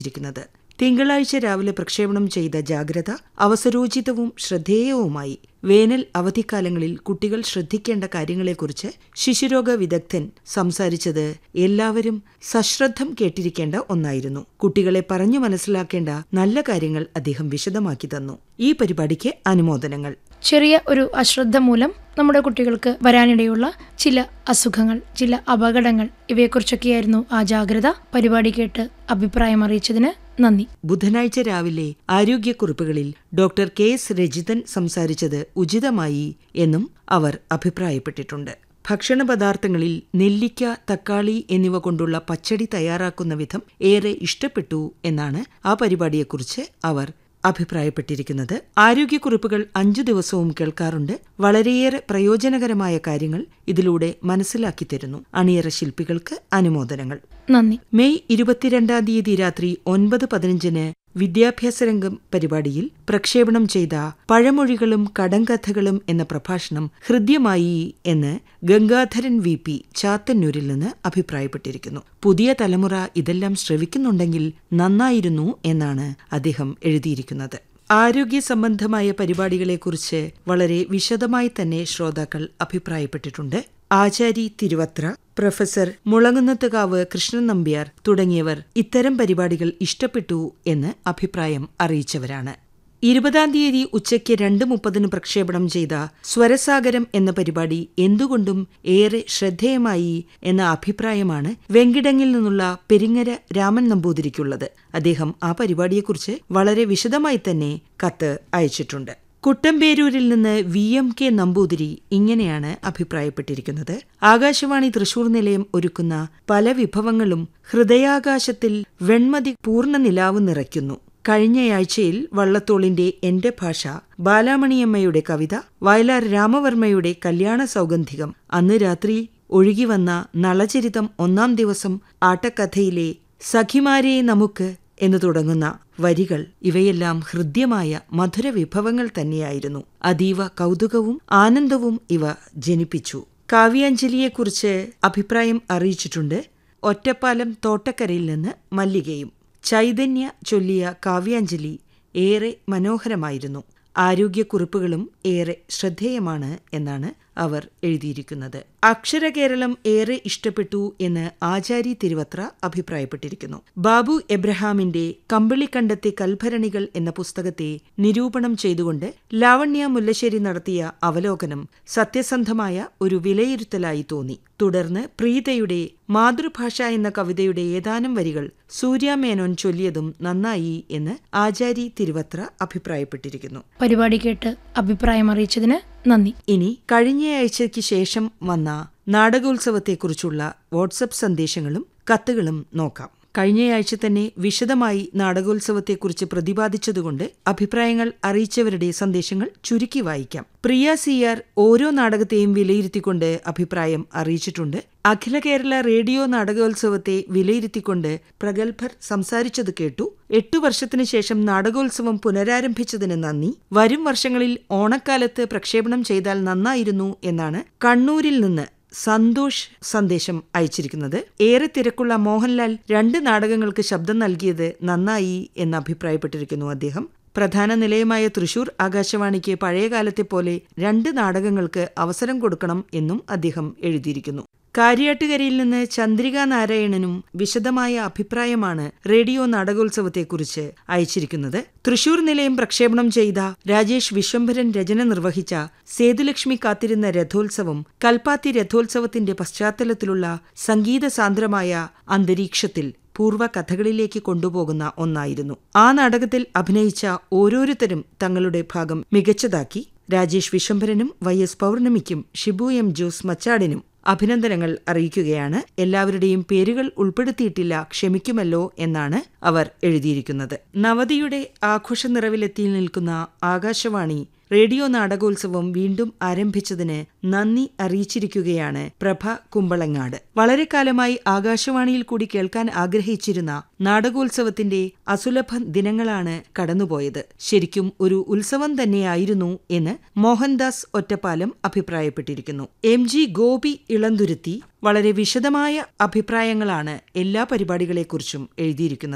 ഇരിക്കുന്നത് തിങ്കളാഴ്ച രാവിലെ പ്രക്ഷേപണം ചെയ്ത ജാഗ്രത അവസരോചിതവും ശ്രദ്ധേയവുമായി വേനൽ അവധിക്കാലങ്ങളിൽ കുട്ടികൾ ശ്രദ്ധിക്കേണ്ട കാര്യങ്ങളെക്കുറിച്ച് ശിശുരോഗ വിദഗ്ധൻ സംസാരിച്ചത് എല്ലാവരും സശ്രദ്ധം കേട്ടിരിക്കേണ്ട ഒന്നായിരുന്നു കുട്ടികളെ പറഞ്ഞു മനസ്സിലാക്കേണ്ട നല്ല കാര്യങ്ങൾ അദ്ദേഹം വിശദമാക്കി തന്നു ഈ പരിപാടിക്ക് അനുമോദനങ്ങൾ ചെറിയ ഒരു അശ്രദ്ധ മൂലം നമ്മുടെ കുട്ടികൾക്ക് വരാനിടയുള്ള ചില അസുഖങ്ങൾ ചില അപകടങ്ങൾ ഇവയെക്കുറിച്ചൊക്കെയായിരുന്നു ആ ജാഗ്രത പരിപാടി കേട്ട് അഭിപ്രായം അറിയിച്ചതിന് നന്ദി ബുധനാഴ്ച രാവിലെ ആരോഗ്യക്കുറിപ്പുകളിൽ ഡോക്ടർ കെ എസ് രജിതൻ സംസാരിച്ചത് ഉചിതമായി എന്നും അവർ അഭിപ്രായപ്പെട്ടിട്ടുണ്ട് ഭക്ഷണ പദാർത്ഥങ്ങളിൽ നെല്ലിക്ക തക്കാളി എന്നിവ കൊണ്ടുള്ള പച്ചടി തയ്യാറാക്കുന്ന വിധം ഏറെ ഇഷ്ടപ്പെട്ടു എന്നാണ് ആ പരിപാടിയെക്കുറിച്ച് അവർ അഭിപ്രായപ്പെട്ടിരിക്കുന്നത് ആരോഗ്യക്കുറിപ്പുകൾ അഞ്ചു ദിവസവും കേൾക്കാറുണ്ട് വളരെയേറെ പ്രയോജനകരമായ കാര്യങ്ങൾ ഇതിലൂടെ മനസ്സിലാക്കി തരുന്നു അണിയറ ശില്പികൾക്ക് അനുമോദനങ്ങൾ നന്ദി മെയ് ഇരുപത്തിരണ്ടാം തീയതി രാത്രി ഒൻപത് പതിനഞ്ചിന് വിദ്യാഭ്യാസ രംഗം പരിപാടിയിൽ പ്രക്ഷേപണം ചെയ്ത പഴമൊഴികളും കടങ്കഥകളും എന്ന പ്രഭാഷണം ഹൃദ്യമായി എന്ന് ഗംഗാധരൻ വി പി ചാത്തന്നൂരിൽ നിന്ന് അഭിപ്രായപ്പെട്ടിരിക്കുന്നു പുതിയ തലമുറ ഇതെല്ലാം ശ്രവിക്കുന്നുണ്ടെങ്കിൽ നന്നായിരുന്നു എന്നാണ് അദ്ദേഹം എഴുതിയിരിക്കുന്നത് ആരോഗ്യ സംബന്ധമായ പരിപാടികളെക്കുറിച്ച് വളരെ വിശദമായി തന്നെ ശ്രോതാക്കൾ അഭിപ്രായപ്പെട്ടിട്ടുണ്ട് ആചാരി തിരുവത്ര പ്രൊഫസർ മുളങ്ങുന്നത്തുകാവ് കൃഷ്ണൻ നമ്പ്യാർ തുടങ്ങിയവർ ഇത്തരം പരിപാടികൾ ഇഷ്ടപ്പെട്ടു എന്ന് അഭിപ്രായം അറിയിച്ചവരാണ് ഇരുപതാം തീയതി ഉച്ചയ്ക്ക് രണ്ട് മുപ്പതിന് പ്രക്ഷേപണം ചെയ്ത സ്വരസാഗരം എന്ന പരിപാടി എന്തുകൊണ്ടും ഏറെ ശ്രദ്ധേയമായി എന്ന അഭിപ്രായമാണ് വെങ്കിടങ്ങിൽ നിന്നുള്ള പെരിങ്ങര രാമൻ നമ്പൂതിരിക്കുള്ളത് അദ്ദേഹം ആ പരിപാടിയെക്കുറിച്ച് വളരെ വിശദമായി തന്നെ കത്ത് അയച്ചിട്ടുണ്ട് കുട്ടമ്പേരൂരിൽ നിന്ന് വി എം കെ നമ്പൂതിരി ഇങ്ങനെയാണ് അഭിപ്രായപ്പെട്ടിരിക്കുന്നത് ആകാശവാണി തൃശൂർ നിലയം ഒരുക്കുന്ന പല വിഭവങ്ങളും ഹൃദയാകാശത്തിൽ വെൺമതി പൂർണ്ണ നിലാവ് നിറയ്ക്കുന്നു കഴിഞ്ഞയാഴ്ചയിൽ വള്ളത്തോളിന്റെ എന്റെ ഭാഷ ബാലാമണിയമ്മയുടെ കവിത വയലാർ രാമവർമ്മയുടെ കല്യാണ സൗഗന്ധികം അന്ന് രാത്രി ഒഴുകിവന്ന നളചരിതം ഒന്നാം ദിവസം ആട്ടക്കഥയിലെ സഖിമാരെ നമുക്ക് എന്ന് തുടങ്ങുന്ന വരികൾ ഇവയെല്ലാം ഹൃദ്യമായ മധുര വിഭവങ്ങൾ തന്നെയായിരുന്നു അതീവ കൗതുകവും ആനന്ദവും ഇവ ജനിപ്പിച്ചു കാവ്യാഞ്ജലിയെക്കുറിച്ച് അഭിപ്രായം അറിയിച്ചിട്ടുണ്ട് ഒറ്റപ്പാലം തോട്ടക്കരയിൽ നിന്ന് മല്ലികയും ചൈതന്യ ചൊല്ലിയ കാവ്യാഞ്ജലി ഏറെ മനോഹരമായിരുന്നു ആരോഗ്യക്കുറിപ്പുകളും ഏറെ ശ്രദ്ധേയമാണ് എന്നാണ് അവർ എഴുതിയിരിക്കുന്നത് അക്ഷരകേരളം ഏറെ ഇഷ്ടപ്പെട്ടു എന്ന് ആചാരി തിരുവത്ര അഭിപ്രായപ്പെട്ടിരിക്കുന്നു ബാബു എബ്രഹാമിന്റെ കമ്പിളിക്കണ്ടത്തെ കൽഭരണികൾ എന്ന പുസ്തകത്തെ നിരൂപണം ചെയ്തുകൊണ്ട് ലാവണ്യ മുല്ലശ്ശേരി നടത്തിയ അവലോകനം സത്യസന്ധമായ ഒരു വിലയിരുത്തലായി തോന്നി തുടർന്ന് പ്രീതയുടെ മാതൃഭാഷ എന്ന കവിതയുടെ ഏതാനും വരികൾ സൂര്യാമേനോൻ ചൊല്ലിയതും നന്നായി എന്ന് ആചാരി തിരുവത്ര അഭിപ്രായപ്പെട്ടിരിക്കുന്നു പരിപാടി കേട്ട് അഭിപ്രായം അറിയിച്ചതിന് നന്ദി ഇനി കഴിഞ്ഞയാഴ്ചയ്ക്ക് ശേഷം വന്ന നാടകോത്സവത്തെക്കുറിച്ചുള്ള വാട്സപ്പ് സന്ദേശങ്ങളും കത്തുകളും നോക്കാം കഴിഞ്ഞയാഴ്ച തന്നെ വിശദമായി നാടകോത്സവത്തെക്കുറിച്ച് പ്രതിപാദിച്ചതുകൊണ്ട് അഭിപ്രായങ്ങൾ അറിയിച്ചവരുടെ സന്ദേശങ്ങൾ ചുരുക്കി വായിക്കാം പ്രിയ സി ആർ ഓരോ നാടകത്തെയും വിലയിരുത്തിക്കൊണ്ട് അഭിപ്രായം അറിയിച്ചിട്ടുണ്ട് അഖില കേരള റേഡിയോ നാടകോത്സവത്തെ വിലയിരുത്തിക്കൊണ്ട് പ്രഗത്ഭർ സംസാരിച്ചത് കേട്ടു എട്ടു വർഷത്തിനു ശേഷം നാടകോത്സവം പുനരാരംഭിച്ചതിന് നന്ദി വരും വർഷങ്ങളിൽ ഓണക്കാലത്ത് പ്രക്ഷേപണം ചെയ്താൽ നന്നായിരുന്നു എന്നാണ് കണ്ണൂരിൽ നിന്ന് സന്തോഷ് സന്ദേശം അയച്ചിരിക്കുന്നത് ഏറെ തിരക്കുള്ള മോഹൻലാൽ രണ്ട് നാടകങ്ങൾക്ക് ശബ്ദം നൽകിയത് നന്നായി എന്ന് അഭിപ്രായപ്പെട്ടിരിക്കുന്നു അദ്ദേഹം പ്രധാന നിലയമായ തൃശൂർ ആകാശവാണിക്ക് പഴയകാലത്തെ പോലെ രണ്ട് നാടകങ്ങൾക്ക് അവസരം കൊടുക്കണം എന്നും അദ്ദേഹം എഴുതിയിരിക്കുന്നു കാര്യാട്ടുകരയിൽ നിന്ന് ചന്ദ്രിക നാരായണനും വിശദമായ അഭിപ്രായമാണ് റേഡിയോ നാടകോത്സവത്തെക്കുറിച്ച് അയച്ചിരിക്കുന്നത് തൃശൂർ നിലയം പ്രക്ഷേപണം ചെയ്ത രാജേഷ് വിശ്വംഭരൻ രചന നിർവഹിച്ച സേതുലക്ഷ്മി കാത്തിരുന്ന രഥോത്സവം കൽപ്പാത്തി രഥോത്സവത്തിന്റെ പശ്ചാത്തലത്തിലുള്ള സംഗീത സാന്ദ്രമായ അന്തരീക്ഷത്തിൽ പൂർവ്വ കഥകളിലേക്ക് കൊണ്ടുപോകുന്ന ഒന്നായിരുന്നു ആ നാടകത്തിൽ അഭിനയിച്ച ഓരോരുത്തരും തങ്ങളുടെ ഭാഗം മികച്ചതാക്കി രാജേഷ് വിശ്വംഭരനും വൈ എസ് പൗർണമിക്കും ഷിബു എം ജോസ് മച്ചാടിനും അഭിനന്ദനങ്ങൾ അറിയിക്കുകയാണ് എല്ലാവരുടെയും പേരുകൾ ഉൾപ്പെടുത്തിയിട്ടില്ല ക്ഷമിക്കുമല്ലോ എന്നാണ് അവർ എഴുതിയിരിക്കുന്നത് നവതിയുടെ ആഘോഷ നിറവിലെത്തി നിൽക്കുന്ന ആകാശവാണി റേഡിയോ നാടകോത്സവം വീണ്ടും ആരംഭിച്ചതിന് നന്ദി അറിയിച്ചിരിക്കുകയാണ് പ്രഭ കുമ്പളങ്ങാട് വളരെ കാലമായി ആകാശവാണിയിൽ കൂടി കേൾക്കാൻ ആഗ്രഹിച്ചിരുന്ന നാടകോത്സവത്തിന്റെ അസുലഭ ദിനങ്ങളാണ് കടന്നുപോയത് ശരിക്കും ഒരു ഉത്സവം തന്നെയായിരുന്നു എന്ന് മോഹൻദാസ് ഒറ്റപ്പാലം അഭിപ്രായപ്പെട്ടിരിക്കുന്നു എം ജി ഗോപി ഇളന്തുരുത്തി വളരെ വിശദമായ അഭിപ്രായങ്ങളാണ് എല്ലാ പരിപാടികളെക്കുറിച്ചും എഴുതിയിരിക്കുന്നത്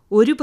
ഒരു